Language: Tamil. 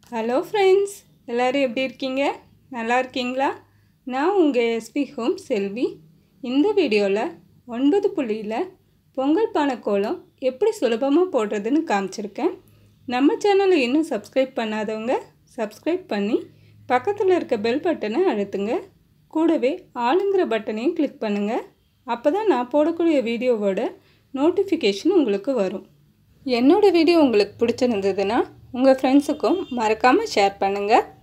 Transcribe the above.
ஹலோ ஃப்ரெண்ட்ஸ் எல்லோரும் எப்படி இருக்கீங்க நல்லா இருக்கீங்களா நான் உங்கள் எஸ்பி ஹோம் செல்வி இந்த வீடியோவில் ஒன்பது புள்ளியில் பொங்கல் பானை கோலம் எப்படி சுலபமாக போடுறதுன்னு காமிச்சிருக்கேன் நம்ம சேனலை இன்னும் சப்ஸ்கிரைப் பண்ணாதவங்க சப்ஸ்கிரைப் பண்ணி பக்கத்தில் இருக்க பெல் பட்டனை அழுத்துங்க கூடவே ஆளுங்கிற பட்டனையும் கிளிக் பண்ணுங்கள் அப்போ தான் நான் போடக்கூடிய வீடியோவோட நோட்டிஃபிகேஷன் உங்களுக்கு வரும் என்னோடய வீடியோ உங்களுக்கு பிடிச்சிருந்ததுன்னா உங்கள் ஃப்ரெண்ட்ஸுக்கும் மறக்காமல் ஷேர் பண்ணுங்கள்